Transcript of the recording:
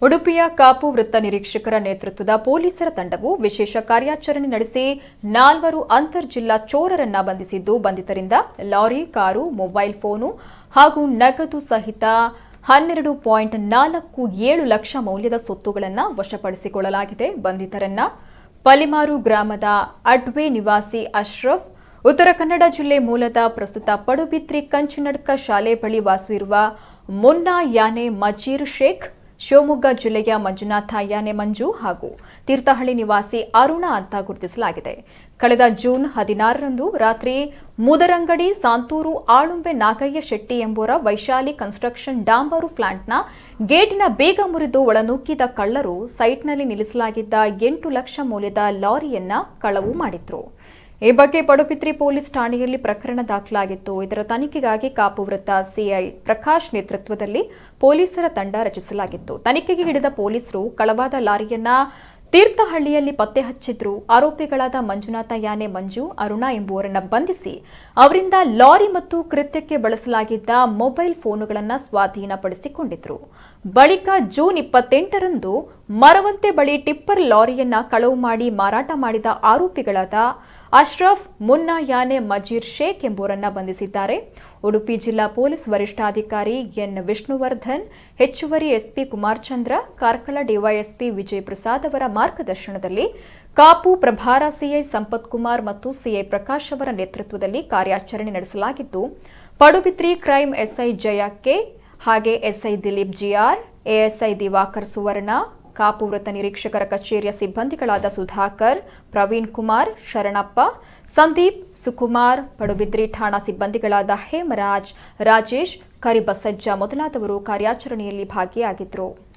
ಉಡುಪಿಯ ಕಾಪು ವೃತ್ತ ನಿರೀಕ್ಷಕರ ನೇತೃತ್ವದ ಪೊಲೀಸರ ತಂಡವು ವಿಶೇಷ ಕಾರ್ಯಾಚರಣೆ ನಡೆಸಿ ನಾಲ್ವರು ಅಂತರ್ಜಿಲ್ಲಾ ಚೋರರನ್ನ ಬಂಧಿಸಿದ್ದು ಬಂಧಿತರಿಂದ ಲಾರಿ ಕಾರು ಮೊಬೈಲ್ ಫೋನು ಹಾಗೂ ನಗದು ಸಹಿತ ಹನ್ನೆರಡು ಪಾಯಿಂಟ್ ನಾಲ್ಕು ಏಳು ಲಕ್ಷ ಮೌಲ್ಯದ ಸೊತ್ತುಗಳನ್ನು ವಶಪಡಿಸಿಕೊಳ್ಳಲಾಗಿದೆ ಬಂಧಿತರನ್ನ ಪಲಿಮಾರು ಗ್ರಾಮದ ಅಡ್ವೆ ನಿವಾಸಿ ಅಶ್ರಫ್ ಉತ್ತರ ಕನ್ನಡ ಜಿಲ್ಲೆ ಮೂಲದ ಪ್ರಸ್ತುತ ಪಡುಬಿದ್ರಿ ಕಂಚಿನಡ್ಕ ಶಾಲೆ ಬಳಿ ವಾಸವಿರುವ ಮುನ್ನಾ ಯಾನೆ ಮಜೀರ್ ಶೇಖ್ ಶಿವಮೊಗ್ಗ ಜಿಲ್ಲೆಯ ಮಂಜುನಾಥ ಯಾನೆ ಮಂಜು ಹಾಗೂ ತೀರ್ಥಹಳ್ಳಿ ನಿವಾಸಿ ಅರುಣ ಅಂತ ಗುರುತಿಸಲಾಗಿದೆ ಕಳೆದ ಜೂನ್ ಹದಿನಾರರಂದು ರಾತ್ರಿ ಮುದರಂಗಡಿ ಸಾಂತೂರು ಆಳುಂಬೆ ನಾಗಯ್ಯ ಶೆಟ್ಟಿ ಎಂಬುವರ ವೈಶಾಲಿ ಕನ್ಸ್ಟ್ರಕ್ಷನ್ ಡಾಂಬರು ಪ್ಲಾಂಟ್ನ ಗೇಟಿನ ಬೇಗ ಮುರಿದು ಒಳನುಗ್ಗಿದ ಕಳ್ಳರು ಸೈಟ್ನಲ್ಲಿ ನಿಲ್ಲಿಸಲಾಗಿದ್ದ ಎಂಟು ಲಕ್ಷ ಮೌಲ್ಯದ ಲಾರಿಯನ್ನ ಕಳವು ಮಾಡಿದ್ರು ಈ ಬಗ್ಗೆ ಪಡುಬಿದ್ರಿ ಪೊಲೀಸ್ ಠಾಣೆಯಲ್ಲಿ ಪ್ರಕರಣ ದಾಖಲಾಗಿತ್ತು ಇದರ ತನಿಖೆಗಾಗಿ ಕಾಪು ವೃತ್ತ ಸಿಐ ಪ್ರಕಾಶ್ ನೇತೃತ್ವದಲ್ಲಿ ಪೊಲೀಸರ ತಂಡ ರಚಿಸಲಾಗಿತ್ತು ತನಿಖೆಗೆ ಹಿಡಿದ ಪೊಲೀಸರು ಕಳವಾದ ಲಾರಿಯನ್ನ ತೀರ್ಥಹಳ್ಳಿಯಲ್ಲಿ ಪತ್ತೆ ಹಚ್ಚಿದ್ರು ಆರೋಪಿಗಳಾದ ಮಂಜುನಾಥ ಯಾನೆ ಮಂಜು ಅರುಣ ಎಂಬುವರನ್ನ ಬಂಧಿಸಿ ಅವರಿಂದ ಲಾರಿ ಮತ್ತು ಕೃತ್ಯಕ್ಕೆ ಬಳಸಲಾಗಿದ್ದ ಮೊಬೈಲ್ ಫೋನುಗಳನ್ನು ಸ್ವಾಧೀನಪಡಿಸಿಕೊಂಡಿದ್ರು ಬಳಿಕ ಜೂನ್ ಇಪ್ಪತ್ತೆಂಟರಂದು ಮರವಂತೆ ಬಳಿ ಟಿಪ್ಪರ್ ಲಾರಿಯನ್ನ ಕಳವು ಮಾಡಿ ಮಾರಾಟ ಮಾಡಿದ ಆರೋಪಿಗಳಾದ ಅಶ್ರಫ್ ಮುನ್ನಾ ಯಾನೆ ಮಜೀರ್ ಶೇಖ್ ಎಂಬುವರನ್ನ ಬಂಧಿಸಿದ್ದಾರೆ ಉಡುಪಿ ಜಿಲ್ಲಾ ಪೊಲೀಸ್ ವರಿಷ್ಠಾಧಿಕಾರಿ ಎನ್ ವಿಷ್ಣುವರ್ಧನ್ ಹೆಚ್ಚುವರಿ ಎಸ್ಪಿ ಕುಮಾರ್ ಚಂದ್ರ ಕಾರ್ಕಳ ಡಿವೈಎಸ್ಪಿ ವಿಜಯ್ ಪ್ರಸಾದ್ ಅವರ ಮಾರ್ಗದರ್ಶನದಲ್ಲಿ ಕಾಪು ಪ್ರಭಾರ ಸಿಐ ಸಂಪತ್ ಕುಮಾರ್ ಮತ್ತು ಸಿಐ ಪ್ರಕಾಶ್ ಅವರ ನೇತೃತ್ವದಲ್ಲಿ ಕಾರ್ಯಾಚರಣೆ ನಡೆಸಲಾಗಿದ್ದು Padubidri crime SI Jaya K ಹಾಗೆ SI Dileep GR ASI Diwakar Suvarna Kapu ವೃತ್ತ ನಿರೀಕ್ಷಕರ ಕಚೇರಿಯ ಸಿಬ್ಬಂದಿಗಳಾದ ಸುಧಾಕರ್ ಪ್ರವೀಣ್ ಕುಮಾರ್ ಶರಣಪ್ಪ ಸಂದೀಪ್ ಸುಕುಮಾರ್ ಪಡುಬಿದ್ರಿ ಠಾಣಾ ಸಿಬ್ಬಂದಿಗಳಾದ ಹೇಮರಾಜ್ ರಾಜೇಶ್ ಕರಿಬಸಜ್ಜ ಮೊದಲಾದವರು ಕಾರ್ಯಾಚರಣೆಯಲ್ಲಿ ಭಾಗಿಯಾಗಿದ್ದರು